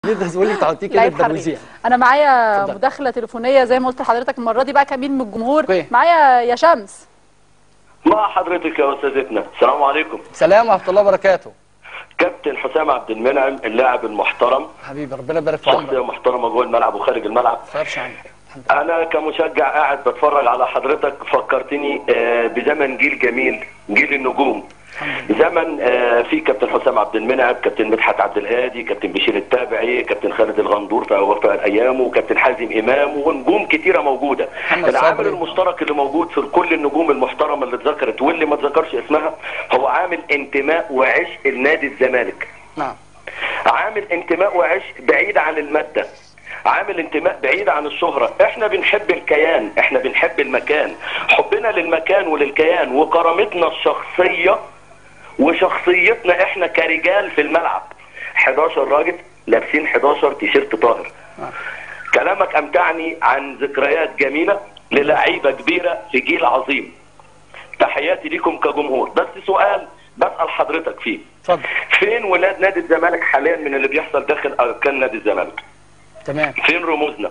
بقول لك تحطيه كده لعيب تدروزيه حريف انا معايا اتفضل. مداخله تليفونيه زي ما قلت لحضرتك المره دي بقى كمين من الجمهور اوكي. معايا يا شمس مع حضرتك يا استاذتنا السلام عليكم سلام ورحمه الله وبركاته كابتن حسام عبد المنعم اللاعب المحترم حبيبي ربنا يبارك في شخصيه عمرك محترمه جوه الملعب وخارج الملعب ما تخافش عنك انا كمشجع قاعد بتفرج على حضرتك فكرتني آه، بزمن جيل جميل جيل النجوم زمن آه، في كابتن حسام عبد المنعم كابتن مدحت عبد الهادي كابتن بشير التابعي كابتن خالد الغندور في وفاء الايام وكابتن حازم امام ونجوم كتيره موجوده محمد العامل صبري. المشترك اللي موجود في كل النجوم المحترمه اللي اتذكرت واللي ما اتذكرش اسمها هو عامل انتماء وعشق لنادي الزمالك نعم عامل انتماء وعشق بعيد عن المادة عامل انتماء بعيد عن الشهرة احنا بنحب الكيان احنا بنحب المكان حبنا للمكان وللكيان وكرامتنا الشخصية وشخصيتنا احنا كرجال في الملعب 11 راجل لابسين 11 تيشيرت طاهر كلامك امتعني عن ذكريات جميلة للعيبة كبيرة في جيل عظيم تحياتي ليكم كجمهور بس سؤال بسأل حضرتك فيه اتفضل فين ولاد نادي الزمالك حاليا من اللي بيحصل داخل اركان نادي الزمالك تمام فين رموزنا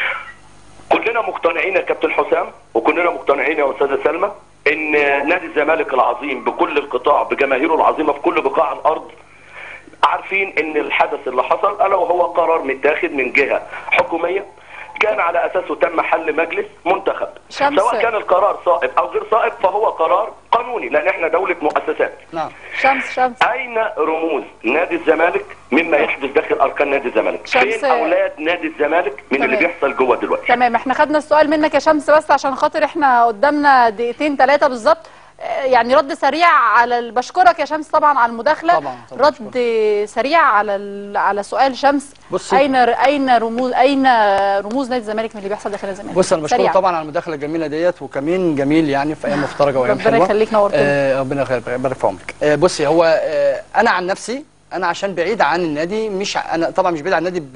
كلنا مقتنعين يا كابتن حسام وكلنا مقتنعين يا استاذه سلمى ان نادي الزمالك العظيم بكل القطاع بجماهيره العظيمه في كل بقاع الارض عارفين ان الحدث اللي حصل الا وهو قرار متاخد من جهه حكوميه كان على اساسه تم حل مجلس منتخب شمس. سواء كان القرار صائب او غير صائب فهو قرار قانوني لان احنا دوله مؤسسات نعم شمس شمس اين رموز نادي الزمالك مما يحدث داخل اركان نادي الزمالك شمس- فين اولاد نادي الزمالك من اللي تمام. بيحصل جوه دلوقتي تمام احنا خدنا السؤال منك يا شمس بس عشان خاطر احنا قدامنا دقيقتين ثلاثه بالظبط آه، يعني رد سريع على ال- بشكرك يا شمس طبعا على المداخله طبعاً، طبعاً، رد سريع على ال- على سؤال شمس بصي. اين اين رموز اين رموز نادي الزمالك من اللي بيحصل داخل الزمالك بص انا بشكرك سريعاً. طبعا على المداخله الجميله ديت وكمين جميل يعني في ايام مفترجه وايام ربنا حلوه يخليك، نورتنا. آه ربنا يخليك يبارك في عمرك آه بصي هو آه انا عن نفسي انا عشان بعيد عن النادي مش ع- انا طبعا مش بعيد عن النادي ب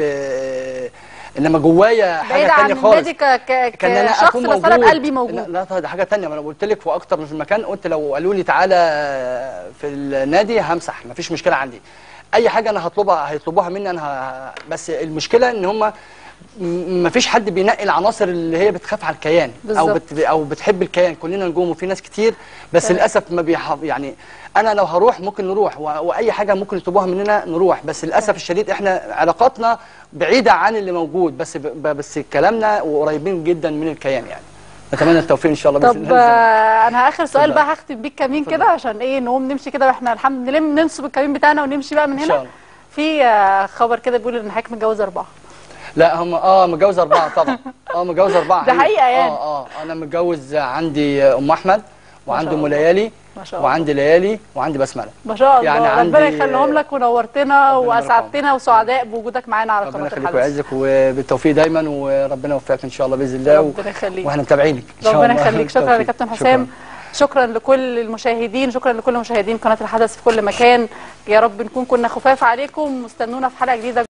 انما جوايا حاجه بعيد عن ثانيه خالص النادي ك- ك- كان انا كشخص اكون بس موجود انا بقلبي لا, موجود لا ده حاجه ثانيه ما انا قلت لك في اكتر من مكان قلت لو قالوا لي تعالى في النادي همسح مفيش مشكله عندي اي حاجه انا هطلبها هيطلبوها مني انا ه... بس المشكله ان هم ما فيش حد بينقي العناصر اللي هي بتخاف على الكيان او بالظبط. بت... او بتحب الكيان كلنا نجوم وفي ناس كتير بس تمام. للاسف ما بيح... يعني انا لو هروح ممكن نروح و... واي حاجه ممكن يطلبوها مننا نروح بس للاسف الشديد احنا علاقاتنا بعيده عن اللي موجود بس ب... بس كلامنا وقريبين جدا من الكيان يعني نتمنى التوفيق ان شاء الله باذن طب الله آه، انا اخر سؤال اتفضل. بقى هختم بيك كمين كده عشان ايه نقوم نمشي كده واحنا الحمد لله ننصب الكمين بتاعنا ونمشي بقى من إن شاء هنا الله. في آه، خبر كده بيقول ان حضرتك متجوز اربعه لا هم اه متجوز اربعه طبعا اه متجوز اربعه ده حقيقة يعني. اه اه انا متجوز عندي ام احمد وعندي شاء ام الله. ليالي ما شاء الله. وعندي ليالي وعندي بسمله ما شاء الله يعني ربنا عندي- يخليهم لك ونورتنا ربنا يبارك واسعدتنا وسعداء بوجودك معانا على ربنا قناه يخليك الحدث ويعزك وبالتوفيق دايما وربنا يوفقك ان شاء الله باذن الله ربنا يخليك. واحنا متابعينك ان شاء ربنا الله يخليك شكرا بالتوفيق. لكابتن شكراً. حسام شكرا لكل المشاهدين شكرا لكل مشاهدين قناه الحدث في كل مكان يا رب نكون كنا خفاف عليكم واستنونا في حلقه جديده